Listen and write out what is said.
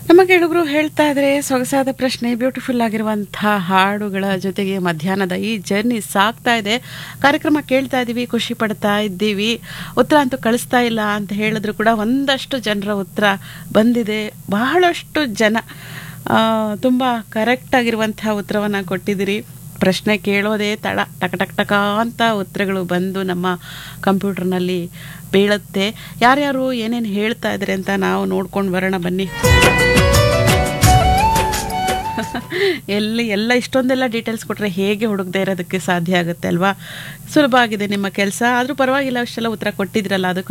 ನಮ್ಮ ಕೇಳುಗರು ಹೇಳ್ತಾ ಇದ್ರೆ ಸೊಗಸಾದ ಪ್ರಶ್ನೆ ಬ್ಯೂಟಿಫುಲ್ ಆಗಿರುವಂತಹ ಹಾಡುಗಳ ಜೊತೆಗೆ ಮಧ್ಯಾಹ್ನದ ಈ ಜರ್ನಿ ಸಾಗ್ತಾ ಇದೆ ಕಾರ್ಯಕ್ರಮ ಕೇಳ್ತಾ ಇದ್ದೀವಿ ಖುಷಿ ಪಡ್ತಾ ಇದ್ದೀವಿ ಉತ್ತರ ಅಂತೂ ಕಳಿಸ್ತಾ ಇಲ್ಲ ಅಂತ ಹೇಳಿದ್ರು ಕೂಡ ಒಂದಷ್ಟು ಜನರ ಉತ್ತರ ಬಂದಿದೆ ಬಹಳಷ್ಟು ಜನ ಆ, ತುಂಬ ಕರೆಕ್ಟ್ ಆಗಿರುವಂತಹ ಉತ್ತರವನ್ನು ಕೊಟ್ಟಿದ್ದೀರಿ ಪ್ರಶ್ನೆ ಕೇಳೋದೇ ತಡ ಟಕ ಟಕ್ ಟಕ ಅಂತ ಉತ್ತರಗಳು ಬಂದು ನಮ್ಮ ಕಂಪ್ಯೂಟರ್ನಲ್ಲಿ ಬೀಳುತ್ತೆ ಯಾರ್ಯಾರು ಏನೇನು ಹೇಳ್ತಾ ಇದ್ದಾರೆ ಅಂತ ನಾವು ನೋಡ್ಕೊಂಡು ಬರೋಣ ಬನ್ನಿ ಎಲ್ಲಿ ಎಲ್ಲ ಇಷ್ಟೊಂದೆಲ್ಲ ಡೀಟೇಲ್ಸ್ ಕೊಟ್ಟರೆ ಹೇಗೆ ಹುಡುಗದೆ ಇರೋದಕ್ಕೆ ಸಾಧ್ಯ ಆಗುತ್ತೆ ಅಲ್ವಾ ಸುಲಭ ಆಗಿದೆ ನಿಮ್ಮ ಕೆಲಸ ಆದರೂ ಪರವಾಗಿಲ್ಲ ಅಷ್ಟೆಲ್ಲ ಉತ್ತರ ಕೊಟ್ಟಿದ್ರಲ್ಲ ಅದಕ್ಕೂ